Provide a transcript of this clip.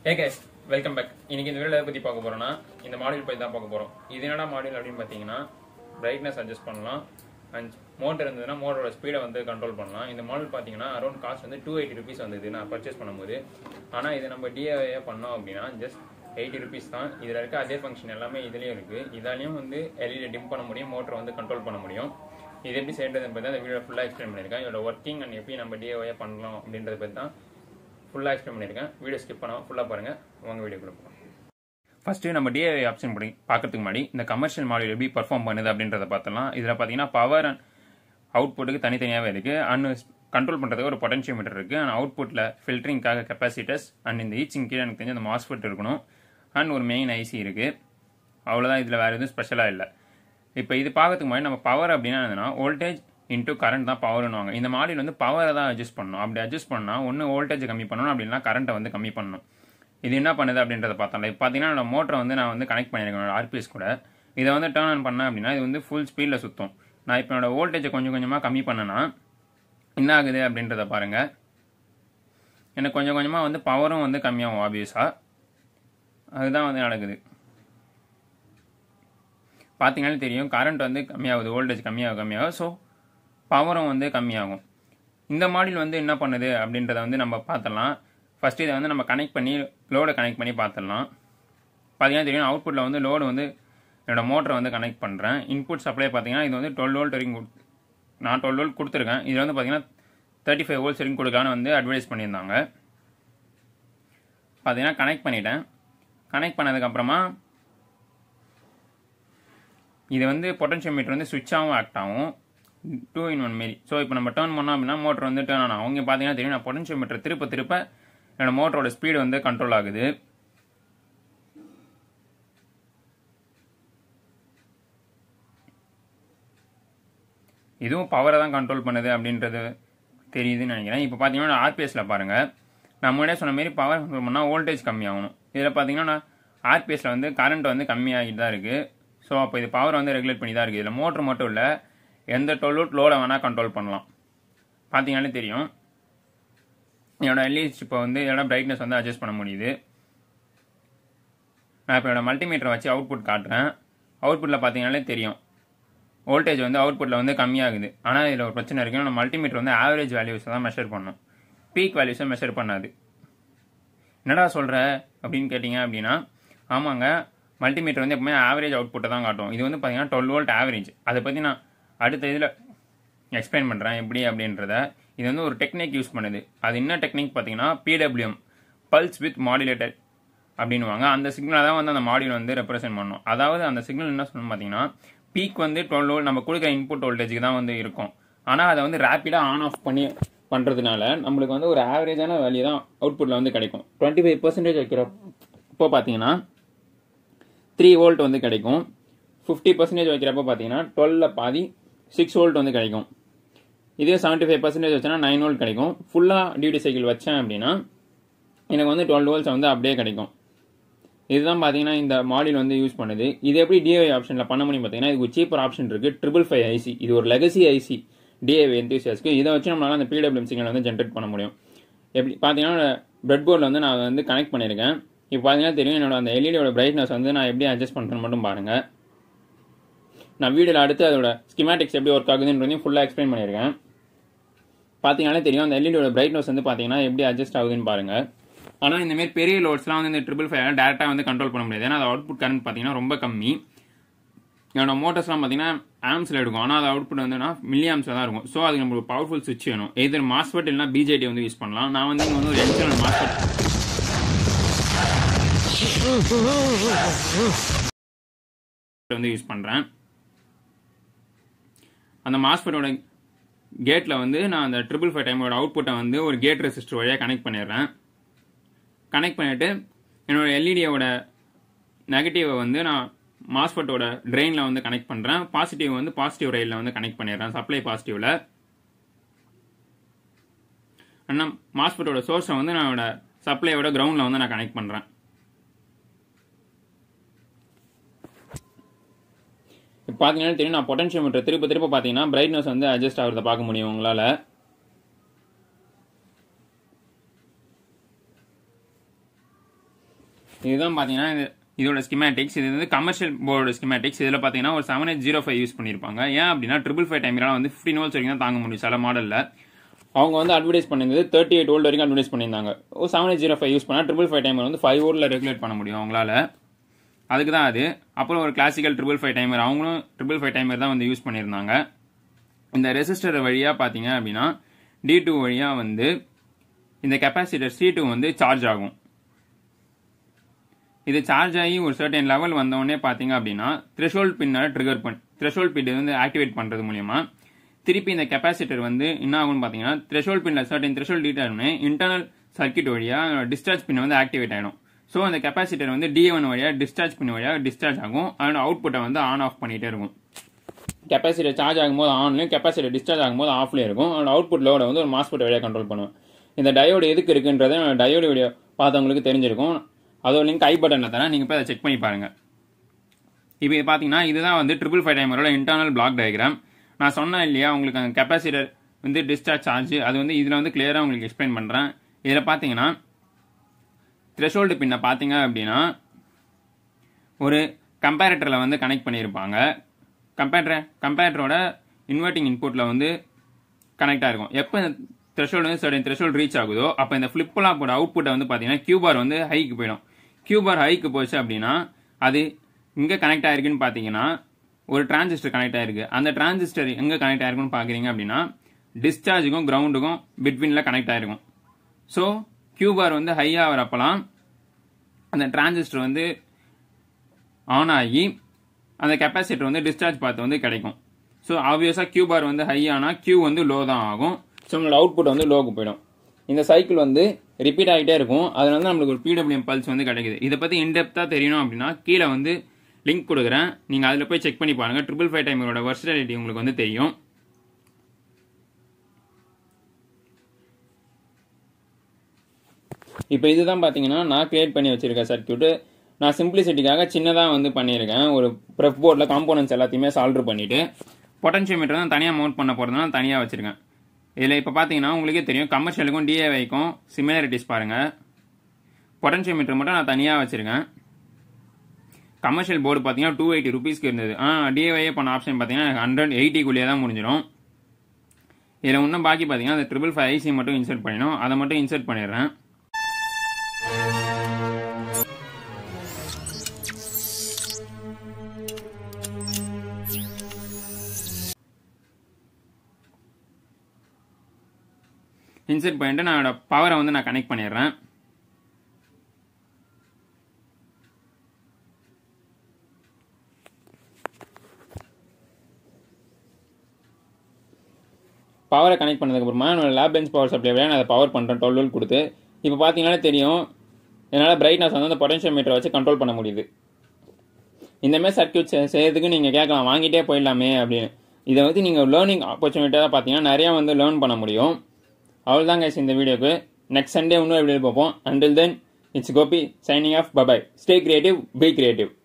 ஏ guys welcome back இன்னைக்கு இந்த video எதை பற்றி பார்க்க போறோம்னா இந்த மாடியூல் பற்றி தான் பார்க்க போகிறோம் இது என்னடா மாடியூல் அப்படின்னு பார்த்தீங்கன்னா பிரைட்னஸ் அட்ஜஸ்ட் பண்ணலாம் அண்ட் மோட்டர் இருந்ததுன்னா மோட்டரோட ஸ்பீடை வந்து கண்ட்ரோல் பண்ணலாம் இந்த மாடல் பார்த்தீங்கன்னா அரௌண்ட் காஸ்ட் வந்து டூ எயிட்டி ருபீஸ் வந்தது நான் பர்ச்சேஸ் பண்ணும்போது ஆனால் இது நம்ம டிஏஏ பண்ணோம் அப்படின்னா ஜஸ்ட் எயிட்டி ருபீஸ் தான் இதில் இருக்க அதே ஃபங்க்ஷன் எல்லாமே இதுலேயும் இருக்குது இதாலையும் வந்து எல்இடி டிம் பண்ண முடியும் மோட்டரை வந்து கண்ட்ரோல் பண்ண முடியும் இது எப்படி செய்யறது பற்றி அந்த வீடியோ ஃபுல்லாக எக்ஸ்பிளைன் பண்ணியிருக்கேன் இதோட ஒர்க்கிங் அண்ட் எப்படி நம்ம டிஏஓஏ பண்ணலாம் அப்படின்றத பற்றி தான் ஃபுல்லாக எக்ஸ்பிளைன் பண்ணியிருக்கேன் வீடியோ ஸ்கிப் பண்ணாமல் ஃபுல்லாக பாருங்கள் உங்க வீடியோக்குள்ள போகலாம் ஃபஸ்ட்டு நம்ம டிஏ ஆப்ஷன் படி பார்க்கறதுக்கு முன்னாடி இந்த கமர்ஷியல் மாடியூல் எப்படி பர்ஃபார்ம் பண்ணுது அப்படின்றத பார்த்தலாம் இதில் பார்த்தீங்கன்னா பவர் அண்ட் அவுட்புட்டுக்கு தனித்தனியாகவே இருக்குது அண்ட் கண்ட்ரோல் பண்ணுறதுக்கு ஒரு பொட்டன்ஷியோமீட்டர் இருக்குது அண்ட் அவுட்புட்டில் ஃபில்டரிங்காக கெப்பாசிட்டஸ் அண்ட் இந்த ஈச்சிங் கீழே எனக்கு தெரிஞ்ச அந்த மாஸ்ஃபெட் இருக்கணும் அண்ட் ஒரு மெயின் ஐசி இருக்குது அவ்வளோதான் இதில் வேறு எதுவும் ஸ்பெஷலாக இல்லை இப்போ இது பார்க்கறதுக்கு முன்னாடி நம்ம பவர் அப்படின்னா என்னன்னா வோல்டேஜ் இன்டூ கரண்ட் தான் பவர்னுவாங்க இந்த மாடியில் வந்து பவரை தான் அட்ஜஸ்ட் பண்ணணும் அப்படி அட்ஜஸ்ட் பண்ணால் ஒன்று வோல்டேஜ் கம்மி பண்ணணும் அப்படின்னா கரண்ட்டை வந்து கம்மி பண்ணணும் இது என்ன பண்ணுது அப்படின்றத பார்த்தோம்ல இப்போ பார்த்தீங்கன்னா என்னோட மோட்டரை வந்து நான் வந்து கனெக்ட் பண்ணியிருக்கேன் ஆர்பிஎஸ் கூட இதை வந்து டேர்ன் ஆன் பண்ணேன் அப்படின்னா இது வந்து ஃபுல் ஸ்பீடில் சுற்றும் நான் இப்போ என்னோட வோல்டேஜை கொஞ்சம் கொஞ்சமாக கம்மி பண்ணேன்னா என்ன ஆகுது அப்படின்றத பாருங்க எனக்கு கொஞ்சம் கொஞ்சமாக வந்து பவரும் வந்து கம்மியாகும் ஆப்வியஸாக அதுதான் வந்து நடக்குது பார்த்தீங்கன்னா தெரியும் கரண்ட் வந்து கம்மியாகுது வோல்டேஜ் கம்மியாக கம்மியாகும் ஸோ பவரும் வந்து கம்மியாகும் இந்த மாடல் வந்து என்ன பண்ணுது அப்படின்றத வந்து நம்ம பார்த்துடலாம் ஃபஸ்ட்டு இதை வந்து நம்ம கனெக்ட் பண்ணி லோடை கனெக்ட் பண்ணி பார்த்துடலாம் பார்த்தீங்கன்னா தெரியும் அவுட்புட்டில் வந்து லோடு வந்து என்னோட மோட்டரை வந்து கனெக்ட் பண்ணுறேன் இன்புட் சப்ளை பார்த்தீங்கன்னா இது வந்து டுவெல் வோல்ட் வரைக்கும் கொடு- நான் டுவெல் வோல்ட் கொடுத்துருக்கேன் இதில் வந்து பார்த்தீங்கன்னா தேர்ட்டி ஃபைவ் வோல்ட்ஸ் வரைக்கும் கொடுக்கலான்னு வந்து அட்வைஸ் பண்ணியிருந்தாங்க பார்த்தீங்கன்னா கனெக்ட் பண்ணிட்டேன் கனெக்ட் பண்ணதுக்கப்புறமா இது வந்து பொட்டன்ஷியோமீட்டர் வந்து சுவிட்சாகவும் ஆக்ட் ஆகும் டூ இன் ஒன் மாரி ஸோ இப்போ நம்ம டேர்ன் பண்ணோம் அப்படின்னா மோட்டர் வந்து டேர்ன் ஆகும் அவங்க பார்த்தீங்கன்னா தெரியும் நான் பொட்டன்ஷியோமீட்டர் திருப்ப திருப்ப என்னோட மோட்டரோட ஸ்பீடு வந்து கண்ட்ரோல் ஆகுது இதுவும் பவரை தான் கண்ட்ரோல் பண்ணுது அப்படின்றது தெரியுதுன்னு நினைக்கிறேன் இப்போ பார்த்தீங்கன்னா ஆர்பிஎஸ்ல பாருங்க நான் முன்னாடியே சொன்ன மாதிரி பவர் கண்ட்ரோல் பண்ணால் வோல்டேஜ் கம்மியாகணும் இதில் பார்த்தீங்கன்னா ஆர்பிஎஸ்ல வந்து கரண்ட் வந்து கம்மியாகிட்டு தான் இருக்குது ஸோ அப்போ இது பவர் வந்து ரெகுலேட் பண்ணி தான் இருக்குது இதில் மோட்டர் மட்டும் இல்லை எந்த டொல்லூட் லோடை வேணால் கண்ட்ரோல் பண்ணலாம் பார்த்தீங்கன்னாலே தெரியும் என்னோட எல்இடி இப்போ வந்து என்னோட பிரைட்னஸ் வந்து அட்ஜஸ்ட் பண்ண முடியுது நான் இப்போ என்னோட மல்டிமீட்டரை வச்சு அவுட்புட் காட்டுறேன் அவுட்புட்டில் பார்த்தீங்கன்னாலே தெரியும் வோல்டேஜ் வந்து அவுட்புட்டில் வந்து கம்மியாகுது ஆனால் இதில் ஒரு பிரச்சனை இருக்கு நம்ம மல்டிமீட்டர் வந்து ஆவரேஜ் வேல்யூஸ் தான் மெஷர் பண்ணும் பீக் வேல்யூஸை மெஷர் பண்ணாது என்னடா சொல்கிற அப்படின்னு கேட்டிங்க அப்படின்னா ஆமாங்க மல்டிமீட்டர் வந்து எப்பவுமே ஆவரேஜ் அவுட்புட்டை தான் காட்டும் இது வந்து பார்த்தீங்கன்னா டுவெல் வோல்ட் ஆவரேஜ் அதை பற்றி நான் அடுத்த இதில் எக்ஸ்பிளைன் பண்ணுறேன் எப்படி அப்படின்றத இது வந்து ஒரு டெக்னிக் யூஸ் பண்ணுது அது என்ன டெக்னிக் பார்த்தீங்கன்னா பிடபிள்யூஎம் பல்ஸ் வித் மாடுலேட்டர் அப்படின்னுவாங்க அந்த சிக்னலை தான் வந்து அந்த மாடியூல் வந்து ரெப்ரசென்ட் பண்ணும் அதாவது அந்த சிக்னல் என்ன சொல்லணும் பார்த்தீங்கன்னா பீக் வந்து டுவெல் வோல்ட் நம்ம கொடுக்குற இன்புட் வோல்டேஜுக்கு தான் வந்து இருக்கும் ஆனால் அதை வந்து ரேப்பிடாக ஆன் ஆஃப் பண்ணி பண்ணுறதுனால நம்மளுக்கு வந்து ஒரு ஆவரேஜான வேல்யூ தான் அவுட்புட்டில் வந்து கிடைக்கும் டுவெண்ட்டி ஃபைவ் பர்சன்டேஜ் வைக்கிறப்போ பார்த்தீங்கன்னா த்ரீ வோல்ட் வந்து கிடைக்கும் ஃபிஃப்டி பர்சன்டேஜ் வைக்கிறப்ப பார்த்தீங்கன்னா டுவெல்ல பாதி சிக்ஸ் வோல்ட் வந்து கிடைக்கும் இதே செவன்ட்டி ஃபைவ் பர்சன்டேஜ் வச்சேன்னா நைன் வோல்ட் கிடைக்கும் ஃபுல்லாக டியூட்டி சைக்கிள் வச்சேன் அப்படின்னா எனக்கு வந்து டுவெல் வோல்ட்ஸ் வந்து அப்படியே கிடைக்கும் இதுதான் பார்த்தீங்கன்னா இந்த மாடியூல் வந்து யூஸ் பண்ணுது இது எப்படி டிஏவி ஆப்ஷனில் பண்ண முடியும் பார்த்தீங்கன்னா இதுக்கு ஒரு சீப்பர் ஆப்ஷன் இருக்கு ட்ரிபிள் ஃபைவ் ஐசி இது ஒரு லெகசி ஐசி டிஏவி என்தூசியாஸ்க்கு இதை வச்சு நம்மளால அந்த பிடபிள்யூஎம் சிக்னல் வந்து ஜென்ரேட் பண்ண முடியும் எப்படி பார்த்தீங்கன்னா பிரெட் போர்டில் வந்து நான் வந்து கனெக்ட் பண்ணியிருக்கேன் இப்போ பார்த்தீங்கன்னா தெரியும் என்னோட அந்த எல்இடியோட பிரைட்னஸ் வந்து நான் எப்படி அட்ஜஸ்ட் பண்ணுறேன்னு மட்டும் பாருங்க நான் வீடியோவில் அடுத்து அதோட ஸ்கிமேட்டிக்ஸ் எப்படி ஒர்க் ஆகுதுன்றதையும் ஃபுல்லாக எக்ஸ்பிளைன் பண்ணியிருக்கேன் பார்த்தீங்கன்னாலே தெரியும் அந்த எல்இடியோட பிரைட்னஸ் வந்து பார்த்தீங்கன்னா எப்படி அட்ஜஸ்ட் ஆகுதுன்னு பாருங்க ஆனால் இந்த மாதிரி பெரிய லோட்ஸ்லாம் வந்து இந்த ட்ரிபிள் ஃபைவ் டேரெக்டாக வந்து கண்ட்ரோல் பண்ண முடியாது ஏன்னா அது அவுட்புட் கரண்ட் பார்த்தீங்கன்னா ரொம்ப கம்மி என்னோட மோட்டர்ஸ்லாம் பார்த்தீங்கன்னா ஆம்ஸில் எடுக்கும் ஆனால் அது அவுட்புட் வந்துன்னா மில்லி ஆம்ஸில் தான் இருக்கும் ஸோ அதுக்கு நம்மளுக்கு பவர்ஃபுல் சுவிட்ச் வேணும் எதிர் மாஸ்பெட் இல்லைனா பிஜேடி வந்து யூஸ் பண்ணலாம் நான் வந்து இங்கே வந்து ஒரு எக்ஸ்டர்னல் மாஸ்பெட் வந்து யூஸ் பண்ணுறேன் அந்த மாஸ்பெட்டோட கேட்டில் வந்து நான் அந்த ட்ரிபிள் ஃபைவ் டைமோட அவுட்புட்டை வந்து ஒரு கேட் ரெசிஸ்டர் வழியாக கனெக்ட் பண்ணிடுறேன் கனெக்ட் பண்ணிவிட்டு என்னோட எல்இடியோட நெகட்டிவை வந்து நான் மாஸ்பெட்டோட ட்ரெயினில் வந்து கனெக்ட் பண்ணுறேன் பாசிட்டிவ் வந்து பாசிட்டிவ் ரயிலில் வந்து கனெக்ட் பண்ணிடுறேன் சப்ளை பாசிட்டிவில் ஆனால் மாஸ்பெட்டோட சோர்ஸை வந்து நான் சப்ளையோட கிரவுண்டில் வந்து நான் கனெக்ட் பண்ணுறேன் இப்போ பார்த்தீங்கன்னா தெரியும் நான் பொட்டன்ஷியோமீட்டர் திருப்ப திருப்ப பார்த்தீங்கன்னா பிரைட்னஸ் வந்து அட்ஜஸ்ட் ஆகிறத பார்க்க முடியும் உங்களால் இதுதான் பார்த்தீங்கன்னா இது இதோட ஸ்கிமேட்டிக்ஸ் இது வந்து கமர்ஷியல் போர்டோட ஸ்கிமேட்டிக்ஸ் இதில் பார்த்தீங்கன்னா ஒரு seven eight zero five use பண்ணியிருப்பாங்க ஏன் அப்படின்னா ட்ரிபிள் ஃபைவ் டைம்லாம் வந்து ஃபிஃப்டின் வோல்ட்ஸ் வரைக்கும் தான் தாங்க முடியும் சில மாடலில் அவங்க வந்து அட்வர்டைஸ் பண்ணியிருந்தது தேர்ட்டி எயிட் வோல்ட் வரைக்கும் அட்வர்டைஸ் பண்ணியிருந்தாங்க ஒரு seven eight zero five use பண்ணால் ட்ரிபிள் ஃபைவ் டைமர் வந்து ஃபைவ் வோல்ட்டில் ரெகுலேட் பண்ண முடியும் அவங்களால அதுக்கு தான் அது அப்புறம் ஒரு கிளாசிக்கல் ட்ரிபிள் ஃபைவ் டைமர் அவங்களும் ட்ரிபிள் ஃபைவ் டைமர் தான் வந்து யூஸ் பண்ணியிருந்தாங்க இந்த ரெசிஸ்டர் வழியாக பார்த்தீங்க அப்படின்னா டி டூ வழியாக வந்து இந்த கெப்பாசிட்டர் சி டூ வந்து சார்ஜ் ஆகும் இது சார்ஜ் ஆகி ஒரு சர்டன் லெவல் வந்தவொடனே பார்த்தீங்க அப்படின்னா த்ரெஷோல்ட் பின்னால் ட்ரிகர் பண்ணி த்ரெஷோல்ட் பின் வந்து ஆக்டிவேட் பண்ணுறது மூலியமா திருப்பி இந்த கெப்பாசிட்டர் வந்து என்ன ஆகும்னு பார்த்தீங்கன்னா த்ரெஷோல்ட் பின்ல சர்டன் த்ரெஷோல்ட் டீட் ஆகணும்னே இன்டர்னல் சர்க்கியூட் வழியாக டிஸ்சார்ஜ் பின் வந்து ஆக்டிவேட் ஆகிடும் ஸோ அந்த கெப்பாசிட்டர் வந்து டி ஒன் வழியாக டிஸ்சார்ஜ் பின் வழியாக டிஸ்சார்ஜ் ஆகும் அதோட அவுட்புட்டை வந்து ஆன் ஆஃப் பண்ணிகிட்டே இருக்கும் கெப்பாசிட்டர் சார்ஜ் ஆகும்போது ஆன்லையும் கெப்பாசிட்டர் டிஸ்சார்ஜ் ஆகும்போது ஆஃப்லேயும் இருக்கும் அதோட அவுட்புட் லோட வந்து ஒரு மாஸ்பெட் வழியாக கண்ட்ரோல் பண்ணுவேன் இந்த டயோடு எதுக்கு இருக்குன்றது டயோடு வீடியோ பார்த்தவங்களுக்கு தெரிஞ்சிருக்கும் அதோட லிங்க் ஐ பட்டனில் தரேன் நீங்கள் போய் அதை செக் பண்ணி பாருங்கள் இப்போ இது பார்த்தீங்கன்னா இதுதான் வந்து ட்ரிபிள் ஃபைவ் டைமரோட இன்டர்னல் பிளாக் டயக்ராம் நான் சொன்னேன் இல்லையா உங்களுக்கு அந்த கெப்பாசிட்டர் வந்து டிஸ்சார்ஜ் சார்ஜ் அது வந்து இதில் வந்து கிளியராக உங்களுக்கு எக்ஸ்பிளைன் பண்ணுறேன் இதில் பார்த்தீங்கன்னா த்ரெஷோல்டு பின்னை பார்த்தீங்க அப்படின்னா ஒரு கம்பேரட்டரில் வந்து கனெக்ட் பண்ணியிருப்பாங்க கம்பேரட்டர் கம்பேரட்டரோட இன்வெர்ட்டிங் இன்புட்டில் வந்து கனெக்டாக இருக்கும் எப்போ இந்த த்ரெஷோல்டு வந்து சடன் த்ரெஷோல்டு ரீச் ஆகுதோ அப்போ இந்த ஃப்ளிப்லாப்போட அவுட்புட்டை வந்து பார்த்தீங்கன்னா கியூபார் வந்து ஹைக்கு போயிடும் கியூபார் ஹைக்கு போச்சு அப்படின்னா அது இங்கே கனெக்ட் ஆயிருக்குன்னு பார்த்தீங்கன்னா ஒரு டிரான்சிஸ்டர் கனெக்ட் ஆயிருக்கு அந்த டிரான்சிஸ்டர் எங்கே கனெக்ட் ஆயிருக்குன்னு பார்க்குறீங்க அப்படின்னா டிஸ்சார்ஜுக்கும் கிரவுண்டுக்கும் பிட்வீனில் கனெக்ட் ஆயிருக்கும் ஸோ கியூபார் வந்து ஹை ஆகிறப்பலாம் அந்த டிரான்சிஸ்டர் வந்து ஆன் ஆகி அந்த கெப்பாசிட்டர் வந்து டிஸ்சார்ஜ் பார்த்து வந்து கிடைக்கும் ஸோ ஆப்வியஸாக கியூ பார் வந்து ஹை ஆனால் கியூ வந்து லோ தான் ஆகும் ஸோ நம்மளோட அவுட்புட் வந்து லோக்கு போயிடும் இந்த சைக்கிள் வந்து ரிப்பீட் ஆகிட்டே இருக்கும் அதில் வந்து நம்மளுக்கு ஒரு பிடபிள்யூஎம் பல்ஸ் வந்து கிடைக்குது இதை பற்றி இன்டெப்த்தாக தெரியணும் அப்படின்னா கீழே வந்து லிங்க் கொடுக்குறேன் நீங்கள் அதில் போய் செக் பண்ணி பாருங்கள் ட்ரிபிள் ஃபைவ் டைமரோட வர்சிட்டாலிட்டி உங்களுக்கு வந்து தெரியும் இப்போ இதுதான் பார்த்தீங்கன்னா நான் கிரியேட் பண்ணி வச்சிருக்க சர்க்கியூட்டு நான் சிம்பிளிசிட்டிக்காக சின்னதாக வந்து பண்ணியிருக்கேன் ஒரு ப்ரெஃப் போர்டில் காம்போனன்ட்ஸ் எல்லாத்தையுமே சால்வ் பண்ணிவிட்டு பொட்டன்ஷியோமீட்டர் தான் தனியாக மவுண்ட் பண்ண போகிறதுனால தனியாக வச்சுருக்கேன் இதில் இப்போ பார்த்தீங்கன்னா உங்களுக்கே தெரியும் கமர்ஷியலுக்கும் டிஏவைக்கும் சிமிலாரிட்டிஸ் பாருங்கள் பொட்டன்ஷியோமீட்டர் மட்டும் நான் தனியாக வச்சுருக்கேன் கமர்ஷியல் போர்டு பார்த்தீங்கன்னா டூ எயிட்டி ருபீஸ்க்கு இருந்தது ஆ டிஏவையே பண்ண ஆப்ஷன் பார்த்தீங்கன்னா ஹண்ட்ரட் எயிட்டிக்குள்ளேயே தான் முடிஞ்சிடும் இதில் இன்னும் பாக்கி பார்த்தீங்கன்னா அந்த ட்ரிபிள் ஃபைவ் ஐசி மட்டும் இன்சர்ட் பண்ணிடணும் அதை மட்டும் இன்சர்ட் பண்ணிடுறேன் இன்சர்ட் பண்ணிட்டு நான் பவரை வந்து நான் கனெக்ட் பண்ணிடுறேன் பவரை கனெக்ட் பண்ணதுக்கு அப்புறமா என்னோட லேப் பெஞ்ச் பவர் சப்ளை நான் அதை பவர் பண்ணுறேன் டுவெல் வோல்ட் கொடுத்து இப்போ பார்த்தீங்கன்னா தெரியும் என்னால் பிரைட்னஸ் வந்து அந்த பொட்டன்ஷியல் மீட்டரை வச்சு கண்ட்ரோல் பண்ண முடியுது இந்த மாதிரி சர்க்கியூட் செய்யறதுக்கு நீங்கள் கேட்கலாம் வாங்கிட்டே போயிடலாமே அப்படின்னு இதை வந்து நீங்கள் லேர்னிங் ஆப்பர்ச்சுனிட்டியாக பார்த்தீங்கன்னா நிறையா வந்து லேர்ன் பண்ண முடியும் அவ்வளோதான் கைஸ் இந்த வீடியோக்கு நெக்ஸ்ட் சண்டே இன்னொரு வீடியோ பார்ப்போம் until then it's Gopi signing off bye bye stay creative be creative